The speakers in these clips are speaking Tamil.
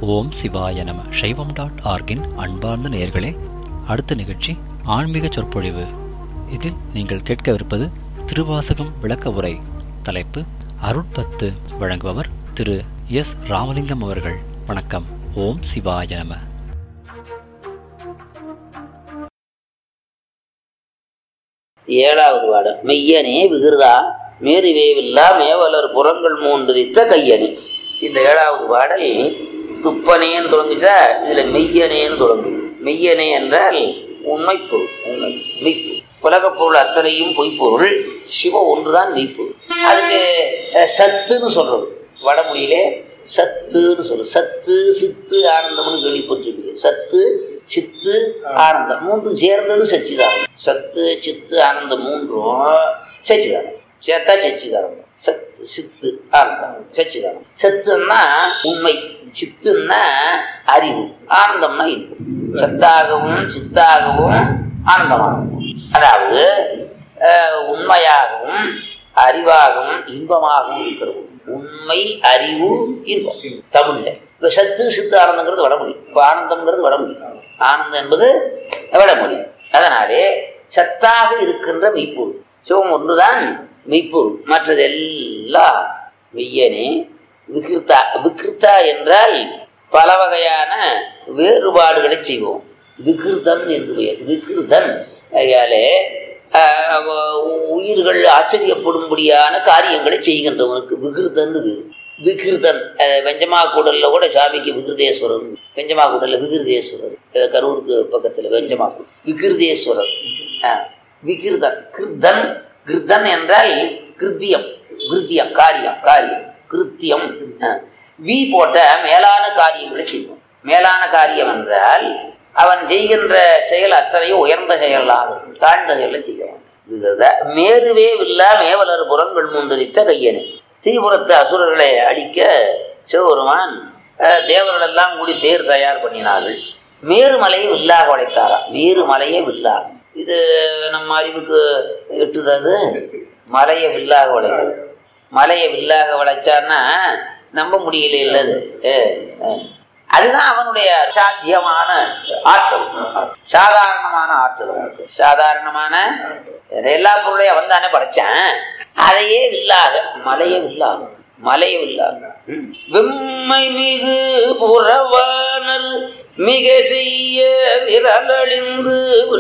ஓம் சிவாய நம சைவம் டாட் ஆர்கின் அன்பார்ந்த நேயர்களே அடுத்த நிகழ்ச்சி ஆன்மீக சொற்பொழிவு இதில் நீங்கள் கேட்கவிருப்பது திருவாசகம் விளக்க உரை தலைப்பு அருட்பத்து வழங்குபவர் திரு எஸ் ராமலிங்கம் அவர்கள் வணக்கம் ஓம் சிவாய நம ஏழாவது பாடல் மெய்யனே விகிருதா மேருவேவில்லா மேவலர் புறங்கள் மூன்றித்த கையணி இந்த ஏழாவது பாடல் துப்பனேன்னு தொடங்குச்சா இதுல மெய்யனேன்னு தொடங்கும் மெய்யனே என்றால் உண்மைப்பொருள் உண்மை மெய்ப்பொருள் உலகப் பொருள் அத்தனையும் பொய்ப்பொருள் சிவ ஒன்றுதான் மெய்ப்பொருள் அதுக்கு அஹ், சத்துன்னு சொல்றது வடமொழியிலே சத்துன்னு சொல்லு சத்து சித்து ஆனந்தம்னு கேள்விப்பட்டிருப்பீங்க சத்து சித்து ஆனந்தம் மூன்றும் சேர்ந்தது சச்சிதானந்தம் சத்து சித்து ஆனந்தம் மூன்றும் சச்சிதானந்தம் சேர்த்தா சச்சிதானந்தம் சத்து சித்து ஆனந்தம் சச்சிதானந்தம் சத்துன்னா உண்மை சித்துன்னா அறிவு ஆனந்தம்னா இன்பம் சத்தாகவும் சித்தாகவும் ஆனந்தமாகவும் அதாவது அஹ், உண்மையாகவும் அறிவாகவும் இன்பமாகவும் இருக்கிறது உண்மை அறிவு இன்பம் தமிழ்ல இப்ப சத்து சித்து ஆனந்தங்கிறது வடமொழி இப்ப ஆனந்தம்ங்கிறது வடமொழி ஆனந்தம் என்பது வடமொழி அதனாலே சத்தாக இருக்கின்ற மெய்ப்பொருள் சிவம் ஒன்றுதான் மெய்ப்பொருள் மற்றது எல்லாம் மெய்யனே விகிருத்தா விகிருத்தா என்றால் பல வகையான வேறுபாடுகளை செய்வோம் விகிருதன் என்று பெயர் விகிருதன் ஐயாலே ஆஹ், உ- உயிர்கள் ஆச்சரியப்படும்படியான காரியங்களை செய்கின்றவனுக்கு விகிருதன் பேரு விகிருதன் அஹ், வெஞ்சமா கூடல்ல கூட சாமிக்கு விகிருதேஸ்வரர் வெஞ்சமா கூடல்ல விகிருதேஸ்வரர் அஹ், கரூருக்கு பக்கத்துல வெஞ்சமா கூடல் விகிருதேஸ்வரர் ஆஹ், விகிருதன் கிருதன் கிருதன் என்றால் கிருத்தியம் கிருத்தியம் காரியம் காரியம் கிருத்தியம் ஆஹ். வி போட்ட மேலான காரியங்களை செய்வோம் மேலான காரியம் என்றால் அவன் செய்கின்ற செயல் அத்தனையும் உயர்ந்த செயலாக இருக்கும் தாழ்ந்த செயலை செய்யலாம் விகிருத மேருவே வில்லா மேவலர் புறங்கள் மூன்றரித்த கையனே தீபுரத்து அசுரர்களை அழிக்க சிவபெருமான் அஹ், தேவர்கள் எல்லாம் கூடி தேர் தயார் பண்ணினார்கள் மேருமலையை வில்லாக உடைத்தாராம் மேருமலையை வில்லாக இது நம்ம அறிவுக்கு எட்டுதது மலையை வில்லாக உடைக்கிறது மலையை வில்லாக உடைச்சான்னா நம்ப முடியல இல்லது அதுதான் அவனுடைய சாத்தியமான ஆற்றல் சாதாரணமான ஆற்றல் அவனுக்கு. சாதாரணமான எல்லா பொருளையும் அவன் தானே படைச்சான் அதையே வில்லாக மலையே வில்லாக மலையே வில்லாக ம். வெம்மை மிகு புறவானர் மிக செய்ய விரலழிந்து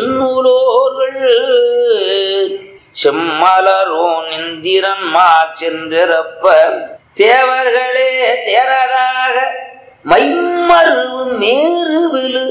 விண்ணூரோர்கள் செம்மலரோ நிந்திரன் மால் சென்றிறப்ப தேவர்களே தேரராக மைமருவு மேருவிலு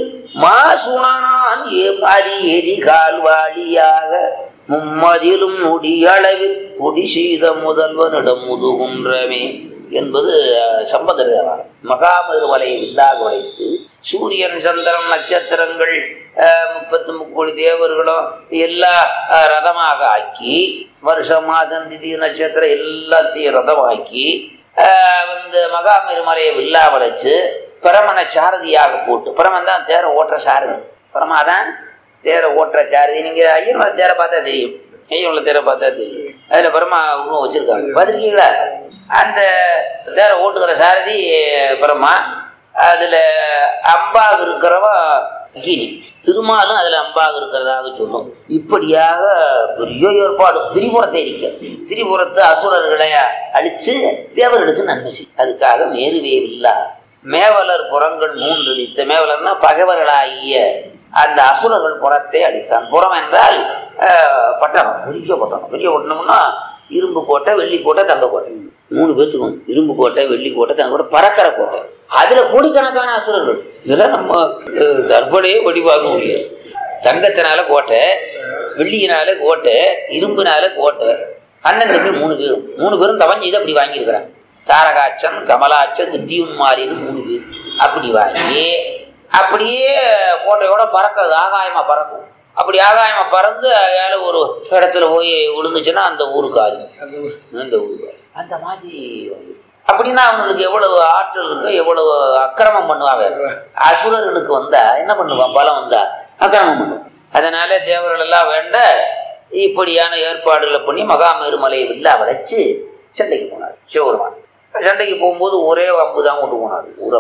மாசுணனான் ஏமாறி எரி கால்வாளியாக மும்மதிலும் முடியளவில் பொடி செய்த முதல்வனிடம் முதுகுன்றமே என்பது அஹ், சம்பந்தர் தேவாரம் மகாமருமலையை வில்லாக உடைத்து சூரியன் சந்திரன் நட்சத்திரங்கள் அஹ், முப்பத்து முக்கோடி தேவர்களும் எல்லாம் அஹ், ரதமாக ஆக்கி வருஷம் மாசம் திதி நட்சத்திரம் எல்லாத்தையும் ரதமாக்கி ஆஹ் வந்து மகாமிருமலையை வில்லா வளைச்சு பிரமனை சாரதியாக போட்டு பிரமன் தான் தேரை ஓட்டுற சாரதி பிரமாதான் தேரை ஓட்டுற சாரதி நீங்க ஐயனோட தேரை பார்த்தா தெரியும் ஐயனோட தேரை பார்த்தா தெரியும் அதுல பிரமா உருவம் வச்சிருக்காங்க பார்த்திருக்கீங்களா அந்த தேரை ஓட்டுகிற சாரதி பிரமா அதுல அம்பாக இருக்கிறவன் கீனி திருமாலும் அதுல அம்பாக இருக்கிறதாக சொல்லும் இப்படியாக பெரிய ஏற்பாடு திரிபுரத்தை எரிக்க திரிபுரத்து அசுரர்களை அழிச்சு தேவர்களுக்கு நன்மை செய்யும் அதுக்காக மேருவே வில்லா மேவலர் புறங்கள் மூன்று அடித்த மேவலர்னா பகைவர்களாகிய அந்த அசுரர்கள் புறத்தை அடித்தான் புறம் என்றால் ஆஹ், பட்டணம் பெரிய பட்டணம் பெரிய பட்டணம்னா இரும்பு கோட்டை வெள்ளி கோட்டை தங்க கோட்டை மூணு பேத்துக்கும் இரும்பு கோட்டை வெள்ளி கோட்டை தங்க கோட்டை பறக்கிற கோட்டை அதுல கோடிக்கணக்கான அசுரர்கள் இதெல்லாம் நம்ம அஹ், கற்பனையே படி பார்க்க முடியாது தங்கத்தினால கோட்டை வெள்ளியினால கோட்டை இரும்புனால கோட்டை அண்ணன் தம்பி மூணு பேரும் மூணு பேரும் தவன் செய்து அப்படி வாங்கியிருக்கிறான் தாரகாச்சன் கமலாச்சன் வித்தியுன்மாரின்னு மூணு பேர் அப்படி வாங்கி அப்படியே கோட்டையோட பறக்கிறது ஆகாயமா பறக்கும் அப்படி ஆகாயமா பறந்து அதால ஒரு இடத்துல போய் விழுந்துச்சுன்னா அந்த ஊருக்கு ஆளு அந்த ஊருக்கு ஆளு. அந்த மாதிரி வந்து. அப்படின்னா அவங்களுக்கு எவ்வளவு ஆற்றல் இருக்கு எவ்வளவு அக்கிரமம் பண்ணுவாங்க அசுரர்களுக்கு வந்தா என்ன பண்ணுவான் பலம் வந்தா அக்கிரமம் பண்ணுவான் அதனால தேவர்கள் எல்லாம் வேண்ட இப்படியான ஏற்பாடுகளை பண்ணி மகாமேருமலையை வில்லா வளைச்சு சண்டைக்கு போனார் சிவபெருமான் சண்டைக்கு போகும்போது ஒரே அம்பு தான் கொண்டு போனார் ஒரு அம்பு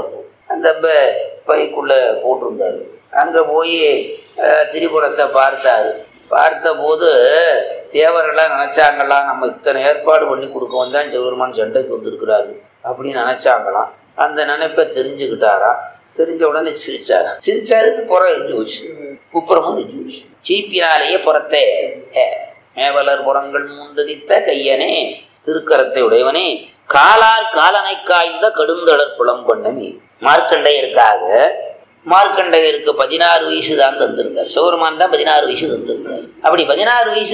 அந்த ப- பைக்குள்ள போட்டிருந்தாரு அங்க போய் அஹ், திரிபுரத்தை பார்த்தாரு பார்த்த போது தேவரெல்லாம் நினைச்சாங்களாம் நம்ம இத்தனை ஏற்பாடு பண்ணி கொடுக்கவும் தான் சிவருமான் சண்டைக்கு வந்திருக்கிறாரு அப்படின்னு நினைச்சாங்களாம் அந்த நினைப்பை தெரிஞ்சுக்கிட்டாரா தெரிஞ்ச உடனே சிரிச்சாரா சிரிச்சாரு புறம் எரிஞ்சு போச்சு குப்புறமும் எரிஞ்சு போச்சு சீப்பினாலேயே புறத்தை ஏ, மேவலர் புறங்கள் மூந்தடித்த கையனே திருக்கரத்தை உடையவனே காலார் காலனை காய்ந்த கடுந்தளர் புலம் பண்ணமே மார்க்கண்டையருக்காக மார்க்கண்டையருக்கு பதினாறு வயசு தான் தந்திருந்தார் சிவருமான் தான் பதினாறு வயசு தந்திருந்தார் அப்படி பதினாறு வயசு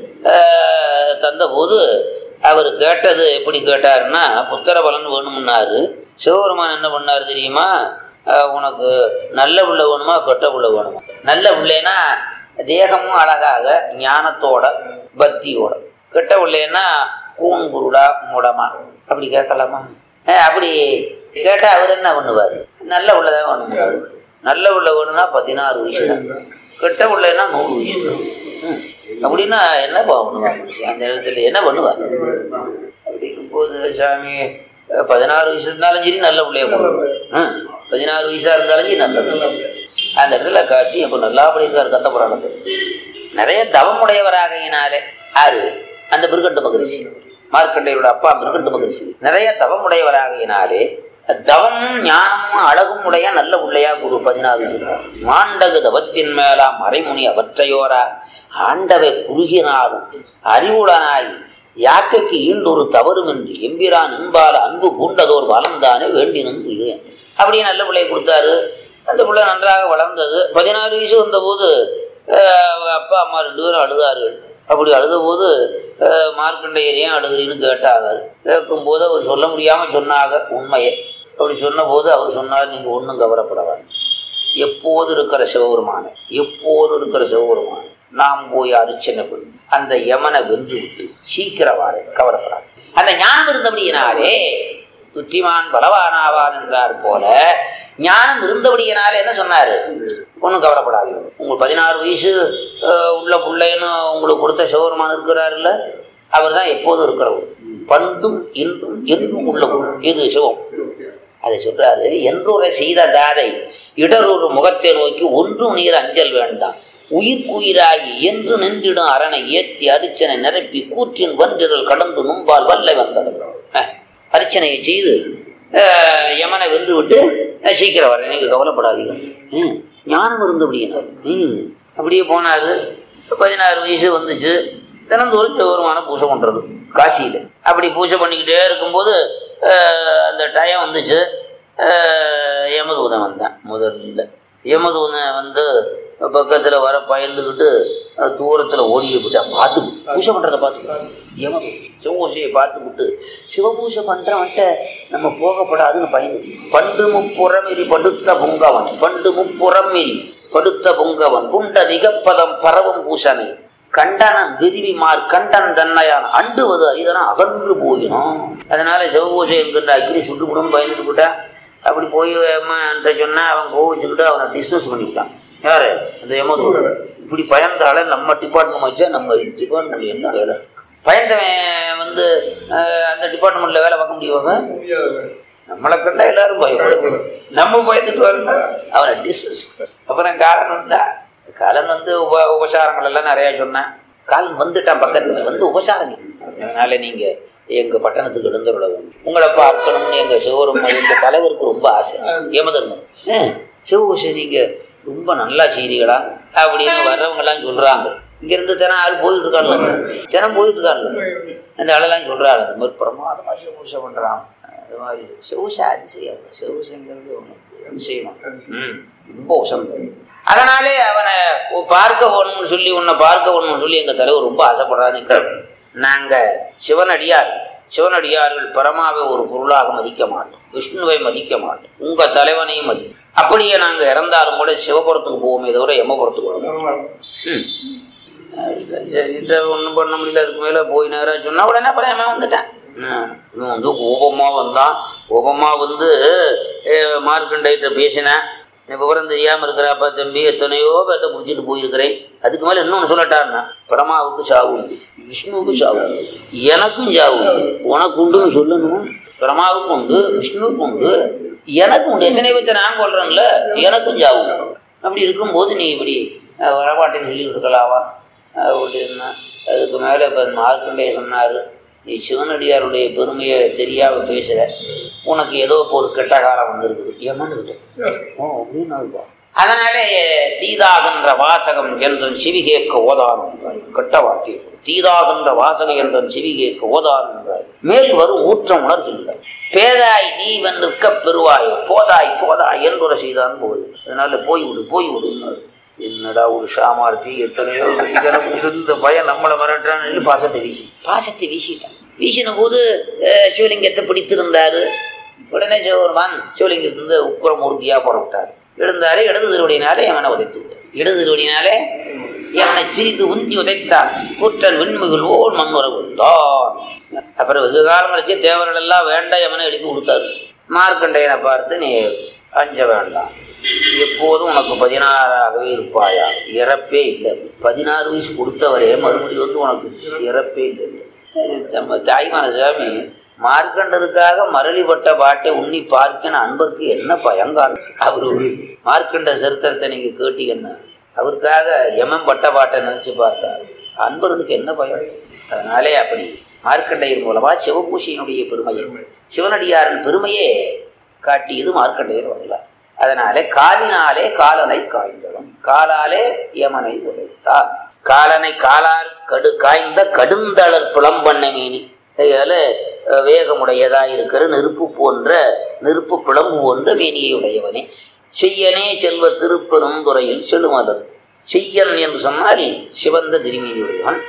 ஆஹ், தந்தபோது அவர் கேட்டது எப்படி கேட்டாருன்னா புத்திர பலன் வேணும்னாரு சிவபெருமான் என்ன பண்ணாரு தெரியுமா ஆஹ், உனக்கு நல்ல பிள்ளை வேணுமா கெட்ட பிள்ளை வேணுமா நல்ல பிள்ளைனா தேகமும் அழகாக ஞானத்தோட பக்தியோட கெட்ட பிள்ளைன்னா கூன் குருடா முடமா அப்படி கேட்கலாமா ஆஹ், அப்படி கேட்டா அவர் என்ன பண்ணுவார் நல்ல உள்ளதான் வேணுங்கிறாரு நல்ல உள்ள வேணும்னா பதினாறு வயசு தான் கெட்ட உள்ளன்னா நூறு வயசு தான் ம். அப்படின்னா என்ன பண்ணுவாங்க மனுஷன் அந்த இடத்துல என்ன பண்ணுவார் அப்படிங்கும் போது சாமி அஹ், பதினாறு வயசு இருந்தாலும் சரி நல்ல பிள்ளைய கொடுக்கும் ம். பதினாறு வயசா இருந்தாலும் சரி நல்ல பிள்ளை அந்த இடத்துல காட்சி இப்போ நல்லா பண்ணியிருக்காரு கத்த புராணத்தில் நிறைய தவமுடையவராகையினாலே ஆறு அந்த மிருகண்ட மகரிஷி மார்க்கண்டையரோட அப்பா மிருகண்ட மகரிஷி நிறைய தவமுடையவராகையினாலே தவமும் ஞானமும் அழகும் உடைய நல்ல உள்ளையா குரு பதினாறு வச்சிருக்கார் மாண்டகு தவத்தின் மேலாம் மறைமுனி அவற்றையோரா ஆண்டவை குறுகினாலும் அறிவுடனாய் யாக்கைக்கு ஈண்டொரு தவறுமின்றி எம்பிரான் அன்பால அன்பு பூண்டதோர் வளர்ந்தானே வேண்டினும் இது அப்படி நல்ல பிள்ளையை கொடுத்தாரு அந்த பிள்ளை நன்றாக வளர்ந்தது பதினாறு வயசு வந்தபோது அஹ், அவங்க அப்பா அம்மா ரெண்டு பேரும் அழுதார்கள் அப்படி அழுதபோது அஹ், மார்க்கண்டையர் ஏன் அழுகிறீன்னு கேட்டாங்க கேட்கும்போது அவர் சொல்ல முடியாமல் சொன்னாங்க உண்மையை அப்படி சொன்னபோது அவர் சொன்னார் நீங்கள் ஒன்றும் கவலைப்பட வேண்டாம் எப்போது இருக்கிற சிவபெருமான எப்போது இருக்கிற சிவபெருமான நாம் போய் அர்ச்சனை பண்ணி அந்த யமனை வென்று விட்டு சீக்கிரம் வாரு கவலைப்படாது அந்த ஞானம் இருந்தபடியினாலே புத்திமான் பலவானாவான் என்றார் போல ஞானம் இருந்தபடியினாலே என்ன சொன்னாரு ஒன்றும் கவலைப்படாதீங்க உங்களுக்கு பதினாறு வயசு அஹ், உள்ள பிள்ளைன்னு உங்களுக்கு கொடுத்த சிவபெருமான் இருக்கிறாருல்ல அவர் தான் எப்போதும் இருக்கிறவர் பண்டும் இன்றும் என்றும் உள்ளவர் இது சிவம் அதை சொல்றாரு என்றுரை செய்த தாதை இடரொரு முகத்தை நோக்கி ஒன்றும் நீர் அஞ்சல் வேண்டாம் உயிர்க்குயிராகி என்று நின்றிடும் அரணை ஏத்தி அரிச்சனை நிரப்பி கூற்றின் வன்றிரல் கடந்து நும்பால் வல்லை வந்தவர் அஹ், அர்ச்சனையை செய்து அஹ், யமனை வென்று விட்டு அஹ், சீக்கிரம் வரேன் நீங்க கவலைப்படாதீங்க ம், ஞானம் இருந்தபடியா ம் அப்படியே போனாரு பதினாறு வயசு வந்துச்சு தினந்தோறும் சிவபெருமான பூஜை பண்றது காசியில அப்படி பூஜை பண்ணிக்கிட்டே இருக்கும்போது அஹ், அந்த டயம் வந்துச்சு அஹ், யமதூதன் வந்தான் முதல்ல யமதூதன் வந்து பக்கத்துல வர பயந்துக்கிட்டு அஹ், தூரத்துல ஓடி போயிட்டான் பார்த்து பூஜை பண்றத பார்த்து யமதூதன் சிவபூசையை பார்த்துக்கிட்டு சிவபூசை பண்றவன்ட்ட நம்ம போகப்படாதுன்னு பயந்து பண்டு முப்புறம் எரி படுத்த பொங்கவன் பண்டு முப்புறம் எரி படுத்த பொங்கவன் புண்ட நிகப்பதம் பரவும் பூசனை கண்டனன் விரிவிமார் கண்டன் தன்னையான் அண்டுவது அரிதனா அகன்று போயினோம் அதனால சிவபூசை என்கின்ற அக்கிரி சுட்டுவிடும் பயந்துட்டு போட்டான் அப்படி போய் என்கிட்ட சொன்னா அவன் கோவிச்சுக்கிட்டு அவனை டிஸ்மிஸ் பண்ணிவிட்டான் யாரு அந்த யமதூர் இப்படி பயந்தால நம்ம டிபார்ட்மெண்ட் வச்சா நம்ம டிபார்ட்மெண்ட் என்ன வேலை பயந்தவன் வந்து அஹ், அந்த டிபார்ட்மெண்ட்ல வேலை பார்க்க முடியுவாங்க நம்மளை கண்டா எல்லாரும் பயம் நம்ம பயந்துட்டு வரல அவனை டிஸ்மிஸ் அப்புறம் காலன் வந்தா காலன் வந்து உப உபசாரங்கள் எல்லாம் நிறைய சொன்னேன் காலன் வந்துட்டான் பக்கத்துல வந்து உபசாரங்கள் அதனால நீங்க எங்க பட்டணத்துக்கு எழுந்துள்ள வேண்டும் உங்களை பார்க்கணும்னு எங்க சிவரும் எங்க தலைவருக்கு ரொம்ப ஆசை யமதர்மன் "ஏன், சிவபூஷை நீங்க ரொம்ப நல்லா செய்றீங்களா அப்படின்னு வர்றவங்க எல்லாம் சொல்றாங்க இங்க இருந்து தினம் ஆள் போயிட்டு இருக்காங்க தினம் போயிட்டு இருக்காங்க அந்த ஆளெல்லாம் சொல்றாங்க இந்த மாதிரி பிரமாதமா சிவபூஷை பண்றான் அது மாதிரி சிவபூஷை அதிசயம் சிவபூஷைங்கிறது ஒண்ணு அதிசயம் ம் ரொம்ப உசந்தம் அதனாலே அவனை உ- பார்க்க போகணும்னு சொல்லி உன்னை பார்க்க போகணும்னு சொல்லி எங்க தலைவர் ரொம்ப ஆசைப்படுறாரு நாங்க சிவனடியார் சிவனடியார்கள் பரமாவை ஒரு பொருளாக மதிக்க மாட்டோம் விஷ்ணுவை மதிக்க மாட்டோம் உங்க தலைவனையும் மதிக்கும் அப்படியே நாங்க இறந்தாலும் கூட சிவபுரத்துக்கு போவோமே தவிர எம்மபுரத்துக்கு வரோம் ம் சரின்ற ஒன்றும் பண்ண முடியல அதுக்கு மேலே போய் நேராக சொன்னா உடனே அப்புறம் எவன் வந்துட்டான் ம், இவன் வந்து கோபமாக வந்தான் கோபமாக வந்து அஹ், மார்க்கண்டையிட்ட பேசினேன் நீ விவரம் தெரியாமல் இருக்கிறாப்பா தம்பி எத்தனையோ பேத்த பிடிச்சிட்டு போயிருக்கிறேன் அதுக்கு மேலே இன்னொன்று சொல்லட்டான்னா பரமாவுக்கு சாவு உண்டு விஷ்ணுவுக்கு சாவு உண்டு எனக்கும் சாவு உண்டு உனக்கு உண்டுன்னு சொல்லணும் பிரமாவுக்கு உண்டு விஷ்ணுவுக்கு உண்டு எனக்கும் உண்டு எத்தனை பேர்த்த நான் கொள்றேன்ல எனக்கும் ஜாவும் அப்படி இருக்கும்போது நீ இப்படி அஹ், வரமாட்டேன்னு சொல்லி இருக்கலாவா அப்படின்னா அதுக்கு மேலே இப்போ மார்க்கண்டே சொன்னார் நீ சிவனடியாருடைய பெருமையை தெரியாம பேசுற உனக்கு ஏதோ இப்போ ஒரு கெட்ட காலம் வந்திருக்குது எமனுக்கு ஓ அப்படின்னு இருப்பா அதனாலே தீதாகின்ற வாசகம் என்றன் சிவி கேட்க ஓதான் என்றார் கெட்ட வார்த்தை சொல்லு. தீதாகின்ற வாசகம் என்றன் சிவி கேட்க ஓதான் என்றார் மேல் வரும் ஊற்றம் உணர்கின்ற பேதாய் நீ வென்றுக்க பெறுவாய் போதாய் போதாய் என்றுரை செய்தான் போது அதனால போய்விடு போய்விடுன்னாரு என்னடா ஒரு சாமார்த்தி எத்தனையோ எனக்கு இருந்த பயம் நம்மளை மிரட்டுறான்னு சொல்லி பாசத்தை வீசி பாசத்தை வீசிட்டான் வீசின போது அஹ், சிவலிங்கத்தை பிடித்திருந்தாரு உடனே சிவபெருமான் சிவலிங்கத்திலிருந்து உக்கிரமூர்த்தியா புறப்பட்டார் எழுந்தாரே இடது திருவடியினாலே எவனை உதைத்து விட்டார். இடது திருவடியினாலே எவனை சிரித்து உந்தி உதைத்தான் கூற்றன் விண்மிகள் ஓர் மண்ணுறவு விழுந்தான் அப்புறம் வெகு காலம் கழிச்சு தேவர்கள் எல்லாம் வேண்டாம் எவனை எழுப்பி கொடுத்தாரு மார்க்கண்டையனை பார்த்து நீ அஞ்ச வேண்டாம் எப்போதும் உனக்கு பதினாறாகவே இருப்பாயா இறப்பே இல்லை பதினாறு வயசு கொடுத்தவரே மறுபடியும் வந்து உனக்கு இறப்பே இல்லை இது நம்ம தாய்மான சுவாமி மார்க்கண்டருக்காக மரளிப்பட்ட பாட்டை உண்ணி பார்க்கின அன்பருக்கு என்ன பயங்கால் அவர் ஒரு மார்க்கண்ட சரித்திரத்தை நீங்க கேட்டீங்கன்னா அவருக்காக எமன் பட்ட பாட்டை நினைச்சு பார்த்தார் அன்பர்களுக்கு என்ன பயம் அதனாலே அப்படி மார்க்கண்டையர் மூலமா சிவபூஷையினுடைய பெருமையை சிவனடியாரின் பெருமையே காட்டியது மார்க்கண்டையர் வரலாறு அதனாலே காலினாலே காலனை காய்ந்தவன் காலாலே யமனை உதைத்தான் காலனை காலார் கடு காய்ந்த கடுந்தளர் புலம்பண்ண மீனி அதனால அஹ், வேகமுடையதா இருக்கிற நெருப்பு போன்ற நெருப்பு பிளம்பு போன்ற மேனியை உடையவனே செய்யனே செல்வ திருப்பெருந்துறையில் செழுமலர் செய்யன் என்று சொன்னால் சிவந்த திருமேனி உடையவன்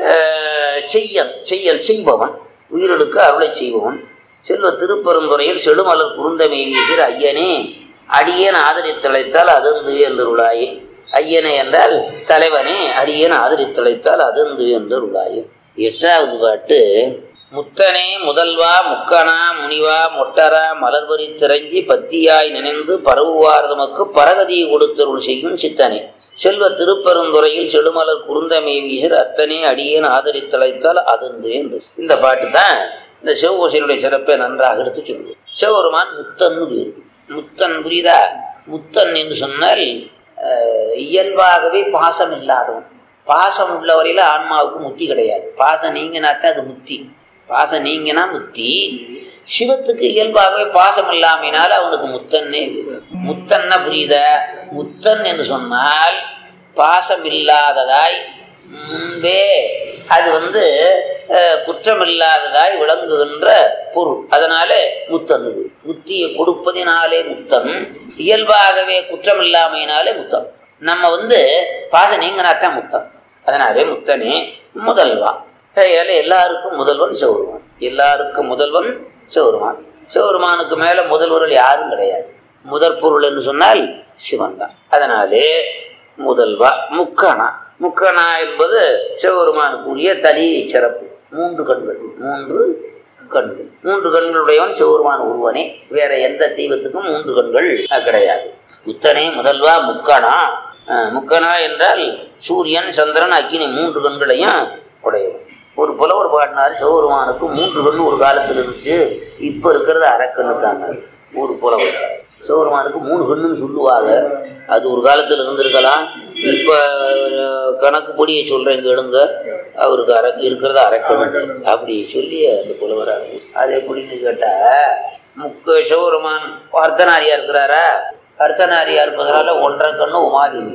அஹ், செய்யன் செய்யல் செய்பவன் உயிர்களுக்கு அருளை செய்பவன் செல்வ திருப்பெருந்துறையில் செழுமலர் குருந்த மேவியசிற ஐயனே அடியேன் ஆதரித்தழைத்தால் அதந்துவே என்றுருளாயே ஐயனே என்றால் தலைவனே அடியேன் ஆதரித்தழைத்தால் அதந்துவே என்றுருளாயே எட்டாவது பாட்டு முத்தனே முதல்வா முக்கனா முனிவா மொட்டரா மலர்வரி திரஞ்சி பத்தியாய் நினைந்து பரவுவார் தமக்கு பரகதியை கொடுத்தருள் செய்யும் சித்தனே செல்வ திருப்பெருந்துறையில் செழுமலர் குருந்தமே வீசர் அத்தனே அடியேன் ஆதரித்தழைத்தால் அதந்து என்று இந்த பாட்டு தான் இந்த சிவகோசையினுடைய சிறப்பை நன்றாக எடுத்து சொல்லுவோம் சிவபெருமான் முத்தன்னு பேரு முத்தன் புரியுதா முத்தன் என்று சொன்னால் அஹ், இயல்பாகவே பாசம் இல்லாதவன் பாசம் உள்ள வரையில ஆன்மாவுக்கு முத்தி கிடையாது பாசம் நீங்கினாத்தான் அது முத்தி பாசம் நீங்கினா முத்தி சிவத்துக்கு இயல்பாகவே பாசம் இல்லாமையினால அவனுக்கு முத்தன்னே பேரு. முத்தன்னா புரியுதா முத்தன் என்று சொன்னால் பாசம் இல்லாததாய் முன்பே அது வந்து அஹ், குற்றமில்லாததாய் விளங்குகின்ற பொருள் அதனால முத்தன் இது. முத்தியை கொடுப்பதினாலே முத்தன் இயல்பாகவே குற்றமில்லாமையினாலே முத்தம் நம்ம வந்து பாசம் நீங்கினாத்தான் முத்தம் அதனாலே முத்தனே முதல்வா அதனால எல்லாருக்கும் முதல்வன் சிவருமான் எல்லாருக்கும் முதல்வன் சிவருமான் சிவருமானுக்கு மேல முதல்வர்கள் யாரும் கிடையாது முதற் பொருள் என்று சொன்னால் சிவன் தான் அதனாலே முதல்வா முக்கணா முக்கணா என்பது சிவபெருமானுக்குரிய தனி சிறப்பு மூன்று கண்கள் மூன்று கண்கள் மூன்று கண்களுடையவன் சிவபெருமான் ஒருவனே வேற எந்த தெய்வத்துக்கும் மூன்று கண்கள் அஹ், கிடையாது முத்தனே முதல்வா முக்கணா அஹ், முக்கணா என்றால் சூரியன் சந்திரன் அக்கினி மூன்று கண்களையும் உடையவன் ஒரு புலவர் பாடினார் சிவபெருமானுக்கு மூன்று கண்ணு ஒரு காலத்தில் இருந்துச்சு இப்ப இருக்கிறது அரைக்கண்ணு தாங்க ஒரு புலவர் சிவபெருமானுக்கு மூணு கண்ணுன்னு சொல்லுவாங்க அது ஒரு காலத்தில் இருந்திருக்கலாம் இப்ப அஹ், கணக்குப்படியை சொல்றேன் கேளுங்க அவருக்கு அரை இருக்கிறது அரைக்கண்ணு அப்படி சொல்லி அந்த புலவர் அது எப்படின்னு கேட்டா முக்க சிவபெருமான் அர்த்தநாரியா இருக்கிறாரா அர்த்தநாரியா இருப்பதனால ஒன்றரை கண்ணு உமாதேவி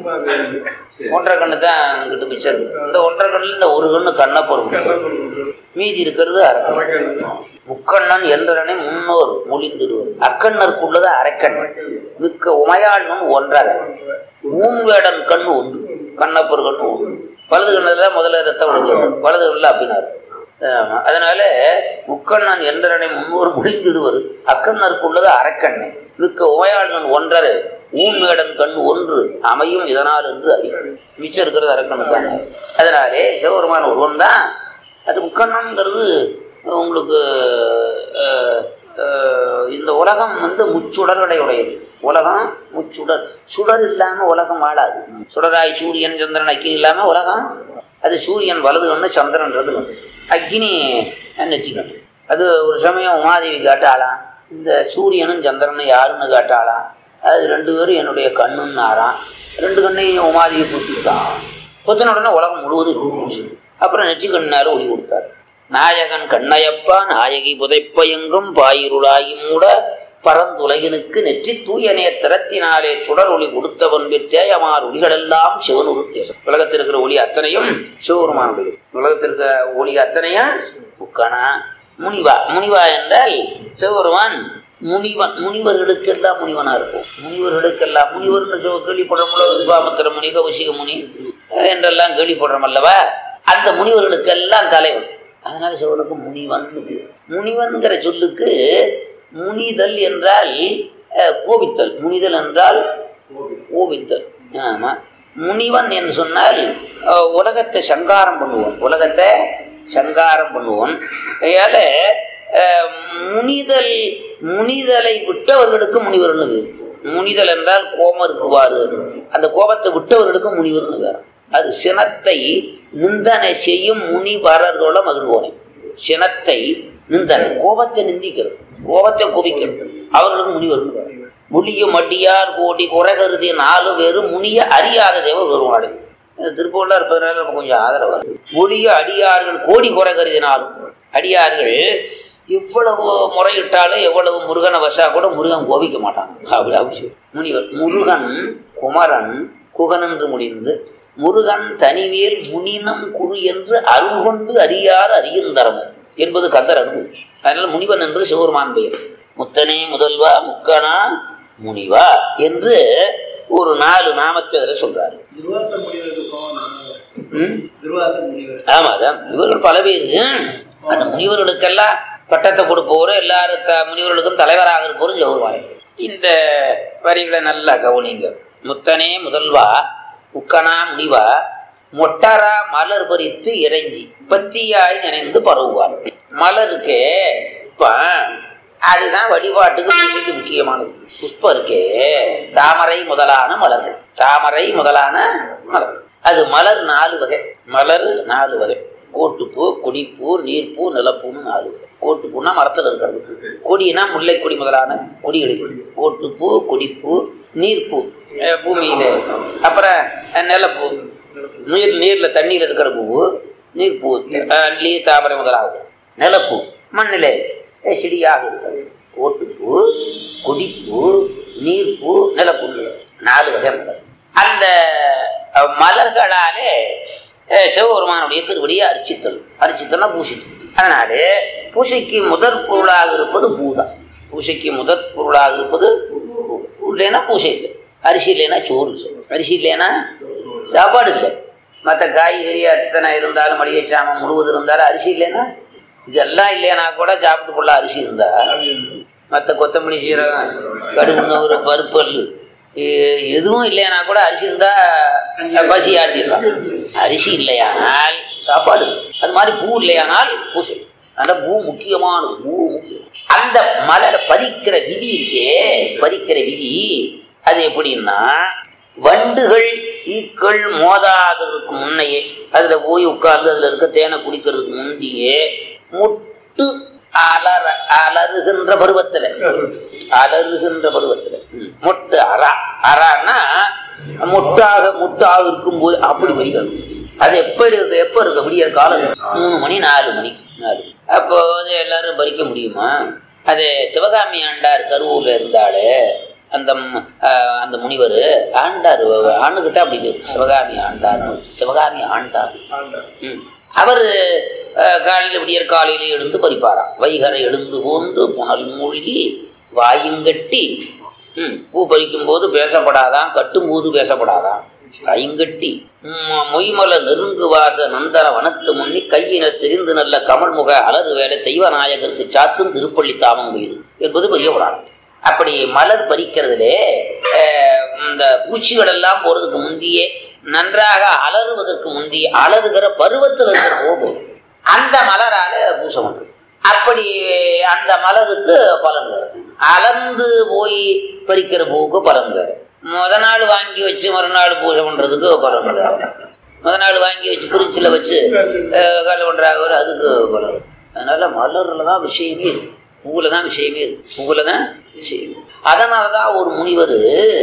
ஒன்றரை கண்ணு தான் இங்கிட்டு மிச்சம் இருக்கு இந்த ஒன்றரை கண்ணுல இந்த ஒரு கண்ணு கண்ணை பொறுப்பு மீதி இருக்கிறது அரக்கன் முக்கண்ணன் என்றனை முன்னோர் மொழிந்திடுவர் அக்கண்ணருக்குள்ளது அரைக்கண்ணன் மிக்க உமையாள்னு ஒன்றரை ஊன்வேடன் கண்ணு ஒன்று கண்ணப்பர் கண்ணு ஒன்று வலது கண்ணுல முதல்ல ரத்தம் விழுந்தது வலது கண்ணுல அப்படின்னாரு ஆமா. அதனால முக்கண்ணன் என்றனை முன்னோர் முடிந்திடுவர் அக்கண்ணருக்குள்ளது அரைக்கண்ணன் மிக்க உமையாள்கண் ஒன்றரை ஊன்வேடன் கண் ஒன்று அமையும் இதனால் என்று அறிவு மிச்சம் இருக்கிறது அரக்கண்ணு தானே அதனாலே சிவபெருமான் ஒருவன் தான் அது முக்கண்ணங்கிறது உங்களுக்கு அஹ், அஹ், இந்த உலகம் வந்து முச்சுடர்களை உடையது உலகம் முச்சுடர் சுடர் இல்லாம உலகம் வாழாது சுடராய் சூரியன் சந்திரன் அக்கினி இல்லாம உலகம் அது சூரியன் வலது கண்ணு சந்திரன்றது கண்ணு அக்கினி நெற்றி கண்ணு அது ஒரு சமயம் உமாதேவி காட்டாளாம் இந்த சூரியனும் சந்திரனும் யாருன்னு கேட்டாளாம் அது ரெண்டு பேரும் என்னுடைய கண்ணுன்னாராம் ரெண்டு கண்ணையும் உமாதியை குத்திட்டான் குத்தின உடனே உலகம் முழுவதும் இருந்துச்சு அப்புறம் நெற்றி கண்ணாரு ஒளி கொடுத்தாரு நாயகன் கண்ணையப்பா நாயகி புதைப்ப எங்கும் பாயிருளாகி மூட பரந்துலகினுக்கு நெற்றி தூய நேத்திரத்தினாலே சுடர் ஒளி கொடுத்தவன் தேயமார் ஒளிகளெல்லாம் சிவன் உருத்தேசம் உலகத்தில் இருக்கிற ஒளி அத்தனையும் சிவபெருமானுடைய உலகத்தில் இருக்கிற ஒளி அத்தனையும் முக்கணா முனிவா முனிவா என்றால் சிவபெருமான் முனிவன் முனிவர்களுக்கெல்லாம் முனிவனா இருக்கும் முனிவர்களுக்கெல்லாம் முனிவர்னு சொ- கேள்விப்படுறோம்ல விஸ்வாமித்திர முனி கௌசிக முனி அஹ் என்றெல்லாம் கேள்விப்படுறோம் அல்லவா அந்த முனிவர்களுக்கெல்லாம் தலைவன் அதனால சிவனுக்கு முனிவன் முனிவன்கிற சொல்லுக்கு முனிதல் என்றால் அஹ், கோபித்தல் முனிதல் என்றால் கோபித்தல் ஆமா முனிவன் என்று சொன்னால் அஹ், உலகத்தை சங்காரம் பண்ணுவோன் உலகத்தை சங்காரம் பண்ணுவோன் அதனால அஹ், முனிதல் முனிதலை விட்டவர்களுக்கு முனிவர்னு பேர் முனிதல் என்றால் கோபம் இருக்குவாரு அந்த கோபத்தை விட்டவர்களுக்கு முனிவர்னு பேர் அது சினத்தை நிந்தனை செய்யும் முனிவரதோட மகிழ்வோனே சினத்தை நிந்தனை கோபத்தை நிந்திக்கிறது கோபத்தை குவிக்கிறது அவர்களுக்கு முனிவர்னு பேர் முனியும் அடியார் கோடி குறைகருதி நாலு பேரும் முனிய அறியாத தேவ பெருமாடு இந்த திருப்பூர்ல இருப்பதனால நம்ம கொஞ்சம் ஆதரவு ஒளிய அடியார்கள் கோடி குறை கருதினாலும் அடியார்கள் எவ்வளவு முறையிட்டாலும் எவ்வளவு முருகனை வசா கூட முருகன் கோபிக்க மாட்டான் அப்படி அவசியம் முனிவர் முருகன் குமரன் குகன் என்று முடிந்து முருகன் தனிவேல் முனினம் குரு என்று அருள் கொண்டு அறியார் அறியுந்தரமும் என்பது கந்தர் அனுபவம் அதனால முனிவன் என்பது சிவபெருமான் பெயர் முத்தனே முதல்வா முக்கனா முனிவா என்று ஒரு நாலு நாமத்தை அதில் சொல்றாரு துர்வாச முனிவருக்கும் ம்? துர்வாச முனிவர் ஆமா அதான் இவர்கள் பல பேர் அந்த முனிவர்களுக்கெல்லாம் பட்டத்தை கொடுப்பவரும் எல்லாரும் த முனிவர்களுக்கும் தலைவராக இருப்பவரும் ஜவுர்வாய் இந்த வரிகளை நல்லா கவனிங்க முத்தனே முதல்வா உக்கனா முனிவா மொட்டரா மலர் பறித்து இறைஞ்சி பத்தியாய் நினைந்து பரவுவார் மலருக்கு இப்ப அதுதான் வழிபாட்டுக்கு பூஜைக்கு முக்கியமானது புஷ்பம் இருக்கே தாமரை முதலான மலர்கள் தாமரை முதலான மலர் அது மலர் நாலு வகை மலர் நாலு வகை கோட்டுப்பூ கொடிப்பூ நீர்ப்பூ நிலப்பூன்னு நாலு வகை கோட்டுப்பூன்னா மரத்தில் இருக்கிறது கொடினா முல்லைக்கொடி முதலான கொடிகள் கோட்டுப்பூ கொடிப்பூ நீர்ப்பூ அஹ் பூமியில அப்புறம் அஹ் நிலப்பூ நீர் நீர்ல தண்ணியில இருக்கிற பூவு நீர்ப்பூ அஹ் அல்லி தாமரை முதலாவது நிலப்பூ மண்ணிலே அஹ் செடியாக இருக்கிறது கோட்டுப்பூ கொடிப்பூ நீர்ப்பூ நிலப்பூ நாலு வகை மலர் அந்த அஹ், மலர்களாலே அஹ், சிவபெருமானுடைய திருவடியை அரிச்சித்தல் அரிச்சித்தல்னா பூசித்தல் அதனாலே பூசைக்கு முதற் பொருளாக இருப்பது பூதான் பூசைக்கு முதற் பொருளாக இருப்பது பூ. பூ இல்லைன்னா பூசை இல்லை அரிசி இல்லைன்னா சோறு இல்லை அரிசி இல்லைன்னா சாப்பாடு இல்லை மற்ற காய்கறி அத்தனை இருந்தாலும் மளிகை சாமான் முழுவதும் இருந்தாலும் அரிசி இல்லைன்னா இதெல்லாம் இல்லைன்னா கூட சாப்பிட்டு போடலாம் அரிசி இருந்தா மற்ற கொத்தமல்லி சீரகம் கடுகு ஒரு பருப்பு அல்லு எ- எதுவும் இல்லைன்னா கூட அரிசி இருந்தா பசி ஆத்திடலாம் அரிசி இல்லையானால் சாப்பாடு இல்லை. அது மாதிரி பூ இல்லையானால் பூசை அதனால பூ முக்கியமானது பூ முக்கியம் அந்த மலரை பறிக்கிற விதி இருக்கே பறிக்கிற விதி அது எப்படின்னா வண்டுகள் ஈக்கள் மோதாததற்கு முன்னையே அதுல போய் உட்கார்ந்து அதுல இருக்க தேனை குடிக்கிறதுக்கு முந்தியே முட்டு அலற அலறுகின்ற பருவத்துல அலறுகின்ற பருவத்துல ம். மொட்டு அரா அறான்னா முட்டாக முட்டாக இருக்கும்போது அப்படி வைகள் அது எப்படி இருக்கு எப்ப இருக்கு விடியற் காலம் மூணு மணி நாலு மணிக்கு நாலு அப்போ வந்து எல்லாரும் பறிக்க முடியுமா அது சிவகாமி ஆண்டார் கருவூர்ல இருந்தாலே அந்த ம், ஆஹ், அந்த முனிவர் ஆண்டார் ஆணுக்கு தான் அப்படி பேரு சிவகாமி ஆண்டார் சிவகாமி ஆண்டார் ம். அவரு அஹ், காலையில விடியற் காலையில எழுந்து பறிப்பாராம் வைகரை எழுந்து போந்து புனல் மூழ்கி வாயுங்கட்டி ம், பூ பறிக்கும் போது பேசப்படாதான் கட்டும் போது பேசப்படாதான் ஐங்கட்டி ம், மொய்மல நெருங்கு வாச நந்தன வனத்து முன்னி கையின தெரிந்து நல்ல கமல்முக அலறு வேலை தெய்வ நாயகருக்கு சாத்தும் திருப்பள்ளி தாமம் உயிர் என்பது பெரிய புராணம் அப்படி மலர் பறிக்கிறதுலே அஹ், இந்த பூச்சிகள் எல்லாம் போறதுக்கு முந்தியே நன்றாக அலறுவதற்கு முந்தி அலறுகிற பருவத்தில் இருக்கிற போகும் அந்த மலரால பூசை பண்றது அப்படி அந்த மலருக்கு பலன் வேறு அலர்ந்து போய் பறிக்கிற பூவுக்கு பலன் வேறு முத நாள் வாங்கி வச்சு மறுநாள் பூஜை பண்றதுக்கு பலன் வேறு முத நாள் வாங்கி வச்சு குறிச்சில வச்சு அஹ், கல் பண்றாங்க அதுக்கு பலன் அதனால மலர்ல தான் விஷயமே இருக்கு பூவில் தான் விஷயமே இருக்கு பூவில் தான் விஷயம் அதனால தான் ஒரு முனிவர்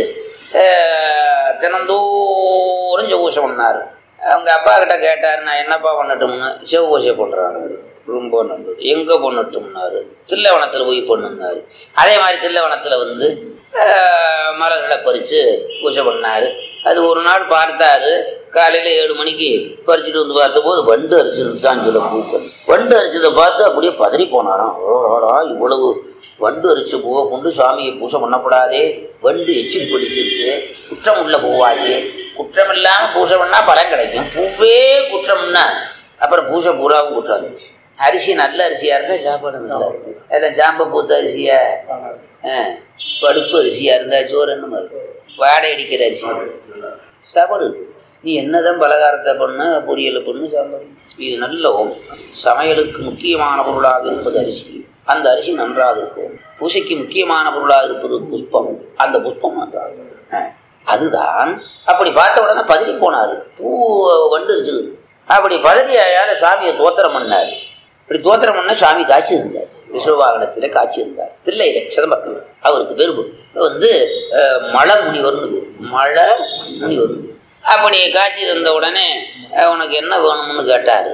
தினந்தோறும் செவ்வூசை பண்ணார் அவங்க அப்பா கிட்ட கேட்டார் நான் என்னப்பா பண்ணட்டும்னு செவ்வூசை பண்ணுறாங்க ரொம்ப நல்லது எங்கே பண்ணட்டும்னாரு தில்லவனத்தில் போய் பண்ணுனாரு அதே மாதிரி தில்லவனத்தில் வந்து அஹ், மலர்களை பறித்து பூஜை பண்ணார் அது ஒரு நாள் பார்த்தாரு காலையில் ஏழு மணிக்கு பறிச்சுட்டு வந்து பார்த்தபோது வண்டு அரிச்சிருந்துச்சான்னு சொல்ல பூக்கள் வண்டு அரிச்சதை பார்த்து அப்படியே பதறி போனாராம் ஓடா இவ்வளவு வண்டு அரிச்ச பூவை கொண்டு சுவாமியை பூஜை பண்ணக்கூடாதே வண்டு எச்சில் பிடிச்சிருச்சு குற்றம் உள்ள பூவாச்சு குற்றம் இல்லாமல் பூஜை பண்ணால் பலன் கிடைக்கும் பூவே குற்றம்னா அப்புறம் பூஜை பூராவும் குற்றம் இருந்துச்சு அரிசி நல்ல அரிசியாக இருந்தால் சாப்பாடு நல்லா இருக்கும் எல்லாம் சாம்ப பூத்த அரிசியா ஆ, பருப்பு அரிசியாக இருந்தால் சோறு என்ன மாதிரி வாடை அடிக்கிற அரிசி சாப்பாடு இருக்கு நீ என்னதான் பலகாரத்தை பண்ணு பொரியலை பண்ணு சாப்பாடு இது நல்ல ஓம் சமையலுக்கு முக்கியமான பொருளாக இருப்பது அரிசி அந்த அரிசி நன்றாக இருக்கும் பூசைக்கு முக்கியமான பொருளாக இருப்பது புஷ்பம் அந்த புஷ்பம் நன்றாக இருக்கும். ஆ, அதுதான் அப்படி பார்த்த உடனே பதறி போனார் பூ வந்துருச்சு அப்படி பதறி யார சுவாமியை தோத்திரம் பண்ணார் இப்படி தோத்திரம் பண்ண சுவாமி காட்சி இருந்தார் விஸ்வவாகனத்தில் காட்சி இருந்தார் தில்லையில சிதம்பரத்தில் அவருக்கு பேர் வந்து அஹ், மல முனிவர்னு பேர் மல முனிவர் அப்படி காட்சி தந்த உடனே அஹ், உனக்கு என்ன வேணும்னு கேட்டார்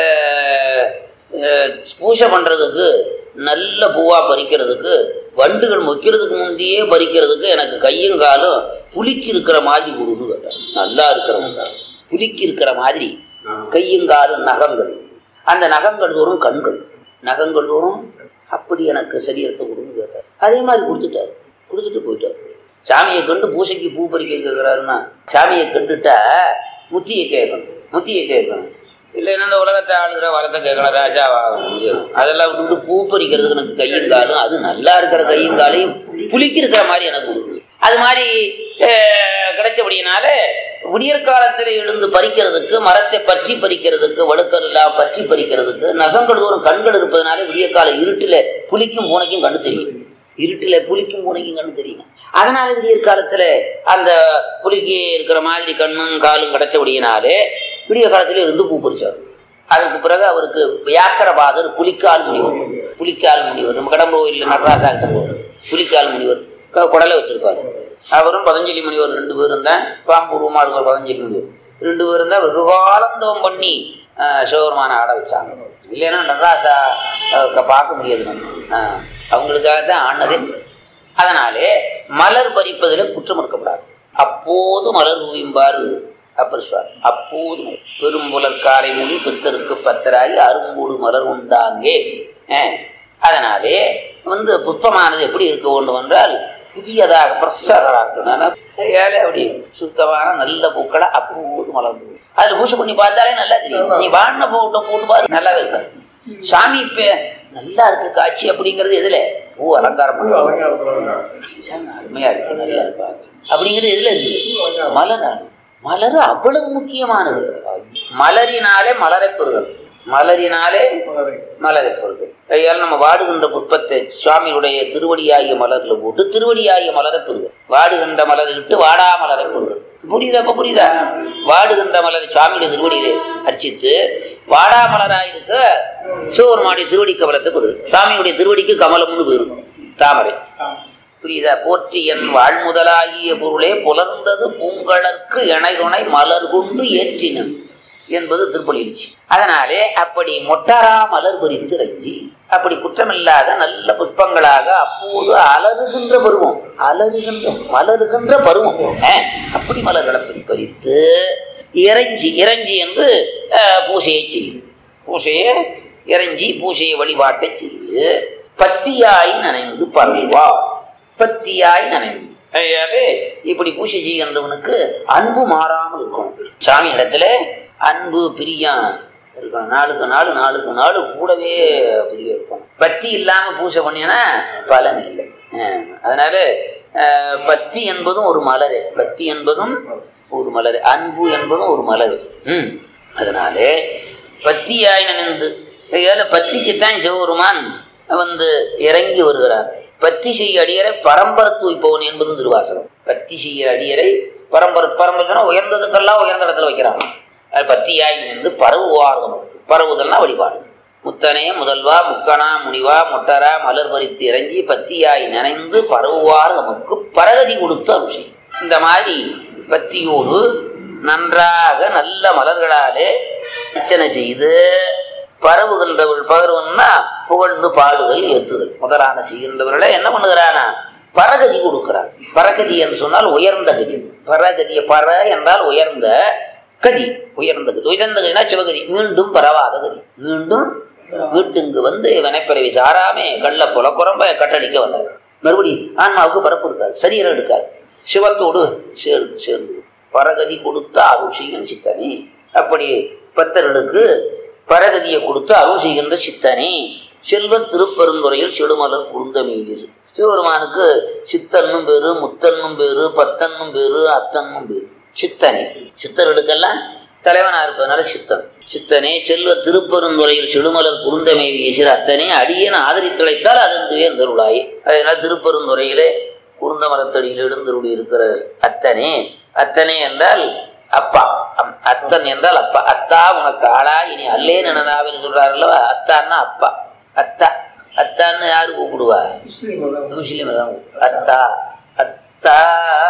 பூஜை பண்ணுறதுக்கு நல்ல பூவாக பறிக்கிறதுக்கு வண்டுகள் மொக்கிறதுக்கு முந்தையே பறிக்கிறதுக்கு எனக்கு கையும் காலும் புலிக்கு இருக்கிற மாதிரி கொடுன்னு கேட்டார் நல்லா இருக்கிறவங்க புலிக்கு இருக்கிற மாதிரி கையும் காலும் நகங்கள் அந்த நகங்கள் தோறும் கண்கள் நகங்கள் தோறும் அப்படி எனக்கு சரீரத்தை கொடுன்னு கேட்டார் அதே மாதிரி கொடுத்துட்டாரு கொடுத்துட்டு போயிட்டாரு சாமியை கண்டு பூசைக்கு பூ பறிக்க கேட்குறாருன்னா சாமியை கண்டுட்டா முத்தியை கேட்கணும் முத்தியை கேட்கணும் இல்லைன்னா இந்த உலகத்தை ஆளுகிற வரத்தை கேட்கணும் ராஜாவாக முடியாது அதெல்லாம் விட்டுட்டு பூ பறிக்கிறதுக்கு எனக்கு கையும் காலும் அது நல்லா இருக்கிற கையும் காலையும் புளிக்கு இருக்கிற மாதிரி எனக்கு கொடுக்குது அது மாதிரி அஹ், கிடைச்சபடியினால விடியற் காலத்தில் எழுந்து பறிக்கிறதுக்கு மரத்தை பற்றி பறிக்கிறதுக்கு வழுக்கல் எல்லாம் பற்றி பறிக்கிறதுக்கு நகங்கள் தோறும் கண்கள் இருப்பதனால விடியற் கால இருட்டில் புலிக்கும் பூனைக்கும் கண்டு தெரியும் இருட்டில் புலிக்கும் பூனைக்கும் கண்ணு தெரியும் அதனால விடியற் காலத்துல அந்த புலிக்கு இருக்கிற மாதிரி கண்ணும் காலும் கிடைச்சபடியினாலே விடிய காலத்துல இருந்து பூ பறிச்சார் அதுக்கு பிறகு அவருக்கு வியாக்கரபாதர் புலிக்கால் முனிவர் புலிக்கால் முனிவர் நம்ம கடம்பு கோயில் நடராசா கிட்ட போவார் புலிக்கால் முனிவர் க- குடலை வச்சிருப்பாரு அவரும் பதஞ்சலி முனிவர் ரெண்டு பேரும் தான் பாம்பூர்வமா இருக்கிற பதஞ்சலி முனிவர் ரெண்டு பேரும் தான் வெகு காலந்தவம் பண்ணி ஆஹ், சிவபெருமானை ஆட வச்சாங்க இல்லைன்னா நடராசா ஆஹ், க- பார்க்க முடியாது நம்ம ஆஹ், அவங்களுக்காக தான் ஆனதே அதனாலே மலர் பறிப்பதில் குற்றம் இருக்கப்படாது அப்போது மலர் குவிம்பார் அப்பர் சுவாமி அப்போது மலர். பெரும்புலர் காலை மொழி பித்தருக்கு பத்தராகி அரும்புடு மலர் உண்டாங்கே அஹ், அதனாலே வந்து புஷ்பமானது எப்படி இருக்க வேண்டும் என்றால் புதியதாக பிரசாராக இருக்கணும் ஏழை அப்படி சுத்தமான நல்ல பூக்களை அப்போது மலர்ந்து அதுல பூசை பண்ணி பார்த்தாலே நல்லா தெரியும் நீ வாடின போட்ட போட்டு பாரு நல்லாவே இருக்காது சாமி இப்ப நல்லா இருக்கு காட்சி அப்படிங்கிறது எதுல பூ அலங்காரம் பண்ணுறது சாமி அருமையா இருக்கு நல்லா இருப்பாங்க அப்படிங்கிறது எதுல இருக்குது மலராണ് மலர் அவ்வளவு முக்கியமானது மலரினாலே மலரை பெறுதல் மலரினாலே மலரை பெறுதல் ஐயால் நம்ம வாடுகின்ற புஷ்பத்தை சுவாமியுடைய திருவடியாகிய மலர்ல போட்டு திருவடியாகிய மலரை பெறுதல் வாடுகின்ற மலரை விட்டு வாடா மலரை பெறுதல் புரியுதா அப்ப புரியுதா வாடுகின்ற மலரை சுவாமியுடைய திருவடியிலே அர்ச்சித்து வாடா மலராயிருக்கிற சிவபெருமானுடைய திருவடி கமலத்தை பெறுது சுவாமியுடைய திருவடிக்கு கமலம்னு பேரு தாமரை புரியுதா போற்றி என் வாழ்முதலாகிய பொருளே புலர்ந்தது பூங்கலர்க்கு இணை துணை மலர் கொண்டு ஏற்றினன் என்பது திருப்பலிடுச்சு அதனாலே அப்படி மொட்டரா மலர் பறித்து ரஞ்சி அப்படி குற்றமில்லாத நல்ல புஷ்பங்களாக அப்போது அலறுகின்ற பருவம் அலறுகின்ற மலருகின்ற பருவம் அஹ், அப்படி மலர்களை பறி பறித்து இறைஞ்சி இறைஞ்சி என்று அஹ், பூசையை செய்யுது பூசையை இறைஞ்சி பூசையை வழிபாட்டை செய்து பத்தியாய் நனைந்து பரவா பத்தியாய் நனைந்து ஆகையாலே இப்படி பூஜை செய்கின்றவனுக்கு அன்பு மாறாமல் இருக்கும் சாமி இடத்துல அன்பு பிரியம் இருக்கணும் நாளுக்கு நாள் நாளுக்கு நாள் கூடவே பிரியம் இருக்கும் பத்தி இல்லாம பூஜை பண்ணினா பலன் இல்லை ஆஹ் அதனால ஆஹ் பத்தி என்பதும் ஒரு மலர் பத்தி என்பதும் ஒரு மலர் அன்பு என்பதும் ஒரு மலர் ம் அதனாலே பத்தியாய் நினைந்து ஏழு பத்திக்குத்தான் சிவபெருமான் வந்து இறங்கி வருகிறார் பத்தி செய்ய அடியரை பரம்பரை தூய்ப்பவன் என்பதும் திருவாசகம் பத்தி செய்ய அடியரை பரம்பரை பரம்பரைனா உயர்ந்ததுக்கெல்லாம் உயர்ந்த இடத்துல வைக்கிறாங்க அது பத்தியாய் நினைந்து பரவுவார்தம் பரவுதல்னா வழிபாடு முத்தனே முதல்வா முக்கணா முனிவா மொட்டரா மலர் பறித்து இறங்கி பத்தியாய் நனைந்து பரவுவார் நமக்கு பரகதி கொடுத்து அபிஷேகம் இந்த மாதிரி பத்தியோடு நன்றாக நல்ல மலர்களாலே அர்ச்சனை செய்து பரவுகின்றவள் பகர்வன்னா புகழ்ந்து பாடுதல் ஏத்துதல் முதலான செய்கின்றவர்களை என்ன பண்ணுகிறானா பரகதி கொடுக்கிறார் பரகதி என்று சொன்னால் உயர்ந்த கதி பரகதிய பர என்றால் உயர்ந்த கதி உயர்ந்த கதி உயர்ந்த கதினா சிவகதி மீண்டும் பரவாத கதி மீண்டும் வீட்டுக்கு வந்து வினைப்பிறவி சாராமே கள்ள புல குரம்ப கட்டடிக்க வந்தார் மறுபடி ஆன்மாவுக்கு பரப்பு இருக்காது சரீரம் எடுக்காது சிவத்தோடு சேர்ந்து சேர்ந்து பரகதி கொடுத்த அருள் செய்யும் சித்தனே அப்படி பக்தர்களுக்கு பரகதியை கொடுத்து அருள் செய்கின்ற சித்தனே செல்வன் திருப்பெருந்துறையில் செடுமலர் குருந்தமேவியது சிவபெருமானுக்கு சித்தன்னும் பேரு முத்தன்னும் பேரு பத்தன்னும் பேரு அத்தன்னும் பேரு சித்தனே சித்தர்களுக்கெல்லாம் தலைவனா இருப்பதனால சித்தன் சித்தனே செல்வ திருப்பெருந்துறையில் செடுமலர் குருந்தமேவிய சிறு அத்தனே அடியேன் ஆதரித்துழைத்தால் அதந்துவே அந்தருளாயே அதனால திருப்பெருந்துறையிலே குருந்த மரத்தடியில் எழுந்தருளி இருக்கிற அத்தனே அத்தனே என்றால் அப்பா அம்- அத்தன் என்றால் அப்பா அத்தா உனக்கு ஆளா இனி அல்லேன் எனதாவின்னு சொல்றாரு அல்லவா அத்தான்னா அப்பா அத்தா அத்தான்னு யாரு கூப்பிடுவா முஸ்லீம் மதம் முஸ்லீம் தான் அத்தா அத்தா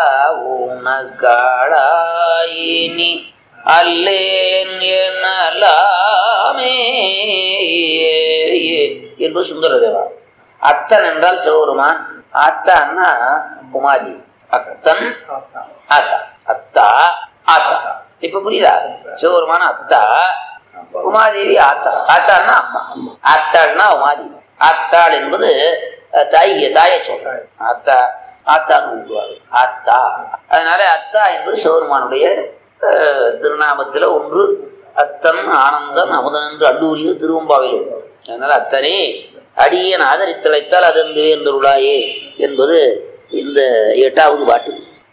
உனக்காளாயினி அல்லேன் எனலாமே என்பது சுந்தரதேவா அத்தன் என்றால் சிவபெருமான் அத்தான்னா உமாதி அத்தன் ஆத்தா ஆத்தா அத்தா ஆத்தா இப்ப புரியுதா சிவபெருமான அத்தா உமாதேவி ஆத்தா ஆத்தான்னா அம்மா ஆத்தாள்னா உமாதேவி ஆத்தாள் என்பது அஹ், தாய் தாயை சொல்றாள் ஆத்தா ஆத்தான்னு கூப்பிடுவாங்க ஆத்தா அதனால அத்தா என்பது சிவபெருமானுடைய அஹ், திருநாமத்துல ஒன்று அத்தன் ஆனந்தன் அமுதன் என்று அல்லூரியில் திருவம்பாவில் உள்ளது. அதனால அத்தனே அடியேன் ஆதரித்தழைத்தால் அதந்து வேந்தருளாயே என்பது இந்த எட்டாவது பாட்டு